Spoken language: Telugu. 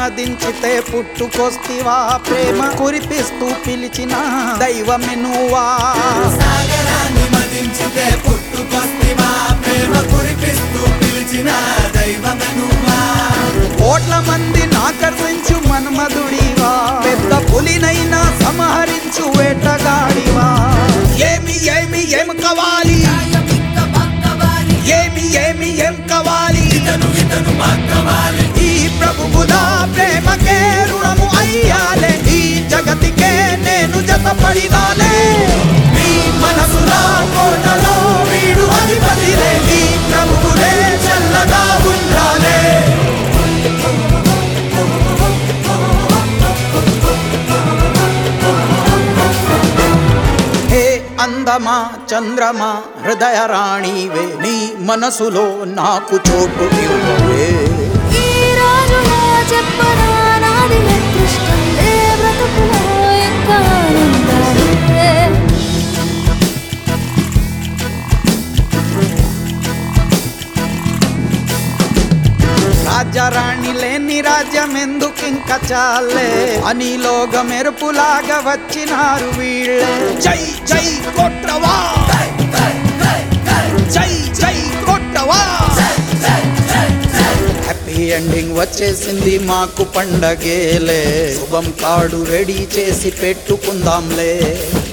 మదించితే పుట్టుకొస్తివా ప్రేమ కురిపిస్తూ పిలిచిన దైవమే నువ్వా సాగరాన్ని మదించితే పుట్టుకొస్తివా ప్రేమ కురిపిస్తూ పిలిచిన దైవమే నువ్వా కోట్ల మంది నాకర్షించు మన్మధుడివా పెద్ద పులినైనా సంహరించు వేటగాడివా ఏమి ఏమి ఏం కావాలి ఏమి ఏమి ఏం కావాలి ఇతను ఇతను మాత్రవాలి ఈ ప్రభువులా ప్రేమకే రుణము అయ్యాలే ఈ జగతికే నేను జతపడినాలే నీ మనసులా కోటలో వీడు అధిపతిలే ఈ ప్రభువులే చల్లగా ఉండాలే హే అందమా చంద్రమా హృదయ రాణివే నీ మనసులో నాకు చోటు ఇవ్వవే ఈ రాజులా చెప్పనా నాది అదృష్టం లే బ్రతుకులో ఇంకా ఆనందాలే. రాజారాణి లేని రాజ్యం ఎందుకు ఇంకా చాలే అనిలోగ మెరుపులాగా వచ్చినారు వీళ్ళే జై జై కొట్టవా జై జై కొట్టవా హ్యాపీ ఎండింగ్ వచ్చేసింది మాకు పండగేలే శుభం కార్డు రెడీ చేసి పెట్టుకుందాంలే